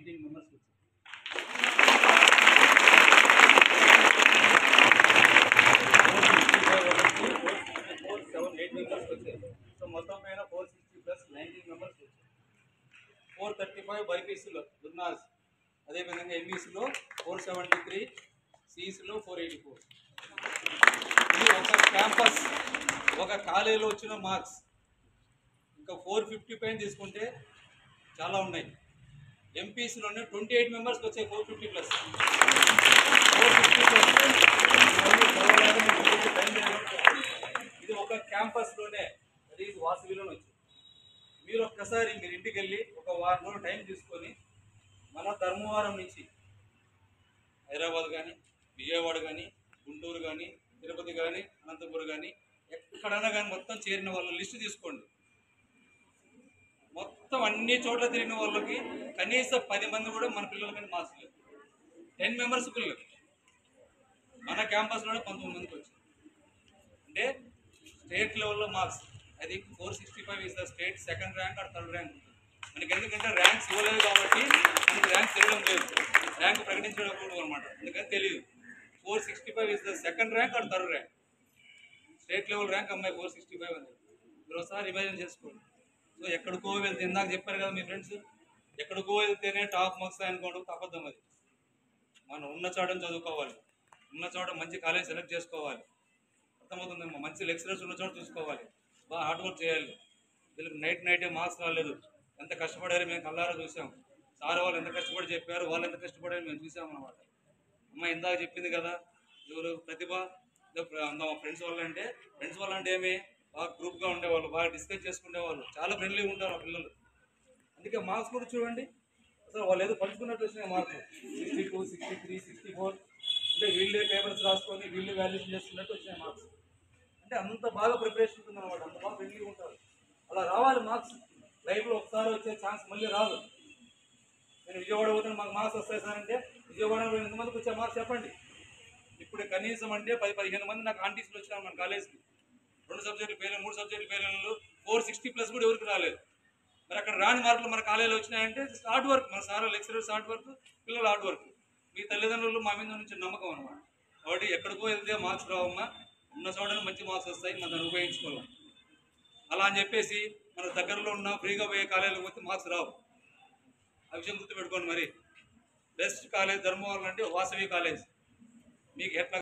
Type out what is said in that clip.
nineteen members వచ్చారు four seven eight members వచ్చారు so మొత్తం పైన four sixty plus nineteen members వచ్చారు ఫోర్ థర్టీ ఫైవ్ బైపీసీలో దున్నాస్ అదేవిధంగా ఎంఈసీలో ఫోర్ సెవెంటీ త్రీ సిఈసీలో ఫోర్ ఎయిటీ ఫోర్ ఇది ఒక క్యాంపస్ ఒక కాలేజీలో వచ్చిన మార్క్స్ ఇంకా ఫోర్ ఫిఫ్టీ పైన తీసుకుంటే చాలా ఉన్నాయి ఎంపీసీలోనే ట్వంటీ ఎయిట్ మెంబర్స్కి వచ్చాయి four fifty plus four fifty plus ఇది ఒక క్యాంపస్లోనే అది ఇది వాసవిలోనే వచ్చింది మీరు ఒక్కసారి మీరు ఇంటికి వెళ్ళి ఒక వారం రోజులు టైం తీసుకొని మన ధర్మవరం నుంచి హైదరాబాద్ కానీ విజయవాడ కానీ గుంటూరు కానీ తిరుపతి కానీ అనంతపురం కానీ ఎక్కడైనా కానీ మొత్తం చేరిన వాళ్ళ లిస్టు తీసుకోండి మొత్తం అన్ని చోట్ల తిరిగిన వాళ్ళకి కనీసం పది మంది కూడా మన పిల్లలు కానీ మార్క్స్ లేదు టెన్ మెంబర్స్ పిల్లలు మన క్యాంపస్లోనే పంతొమ్మిది మందికి వచ్చింది అంటే స్టేట్ లెవెల్లో మార్క్స్ అది four sixty five is the state second rank or third rank మనకి ఎందుకంటే ర్యాంక్స్ ఇవ్వలేదు కాబట్టి మనకి ర్యాంక్స్ ఇవ్వడం లేదు ర్యాంక్ ప్రకటించడం అనమాట అందుకని తెలియదు four sixty five is the second rank or third rank state level rank అమ్మాయి ఫోర్ సిక్స్టీ ఫైవ్ అని మీరు ఒకసారి రివైజన్ చేసుకోండి సో ఎక్కడికో వెళ్తే ఇందాక చెప్పారు కదా మీ ఫ్రెండ్స్ ఎక్కడికో వెళ్తేనే టాప్ మార్క్స్ అనుకోవడం అబద్ధం అది మనం ఉన్న చోటని చదువుకోవాలి ఉన్న చోట మంచి కాలేజ్ సెలెక్ట్ చేసుకోవాలి అర్థమవుతుందమ్మా మంచి లెక్చరర్స్ ఉన్న చోట చూసుకోవాలి బాగా హార్డ్ వర్క్ చేయాలి వీళ్ళకి నైట్ నైటే మార్క్స్ రాలేదు ఎంత కష్టపడారో మేము కళ్ళారా చూసాం సార్ వాళ్ళు ఎంత కష్టపడి చెప్పారు వాళ్ళు ఎంత కష్టపడారో మేము చూసాం అన్నమాట అమ్మ ఇందాక చెప్పింది కదా ఎవరు ప్రతిభ మా ఫ్రెండ్స్ వాళ్ళు అంటే ఫ్రెండ్స్ వాళ్ళు అంటే ఏమి బాగా గ్రూప్గా ఉండేవాళ్ళు బాగా డిస్కస్ చేసుకునేవాళ్ళు చాలా ఫ్రెండ్లీగా ఉంటారు ఆ పిల్లలు అందుకే మార్క్స్ కూడా చూడండి అసలు వాళ్ళు ఏదో పంచుకున్నట్టు వచ్చినాయి మార్కులు sixty two sixty three sixty four అంటే వీళ్ళే పేపర్స్ రాసుకొని వీళ్ళే వాల్యుయేషన్ చేసుకున్నట్టు వచ్చినాయి మార్క్స్ అంటే అంత బాగా ప్రిపరేషన్ ఉంటుంది అనమాట అంత బాగా ఫ్రెండ్లీగా ఉంటారు అలా రావాలి మార్క్స్ లైఫ్లో ఒకసారి వచ్చే ఛాన్స్ మళ్ళీ రాదు నేను విజయవాడ పోతే మాకు మార్క్స్ వస్తాయి సార్ అంటే విజయవాడలో ఎంతమందికి వచ్చే మార్క్స్ చెప్పండి ఇప్పుడు కనీసం అంటే పది పదిహేను మంది నాకు ఆంటీస్లు వచ్చినారు మన కాలేజ్కి రెండు సబ్జెక్టులు ఫెయిల్ మూడు సబ్జెక్టులు ఫెయిల్ ఫోర్ సిక్స్టీ ప్లస్ కూడా ఎవరికి రాలేదు మరి అక్కడ రాని మార్కులు మన కాలేజీలో వచ్చినాయంటే హార్డ్ వర్క్ మన సార్ లెక్చరర్స్ హార్డ్ వర్క్ పిల్లలు హార్డ్ వర్క్ మీ తల్లిదండ్రులు మా మీద నుంచి నమ్మకం అనమాట కాబట్టి ఎక్కడికో వెళ్తే మార్క్స్ రావమ్మా ఉన్న చోటనే మంచి మార్క్స్ వస్తాయి మనం దాన్ని ఉపయోగించుకోవాలి అలా అని చెప్పేసి మన దగ్గరలో ఉన్న ఫ్రీగా పోయే కాలేజీలకు పోతే మార్క్స్ రావు ఆ విషయం గుర్తుపెట్టుకోండి మరి బెస్ట్ కాలేజ్ ధర్మవరం అంటే వాసవి కాలేజ్ మీకు ఎట్లా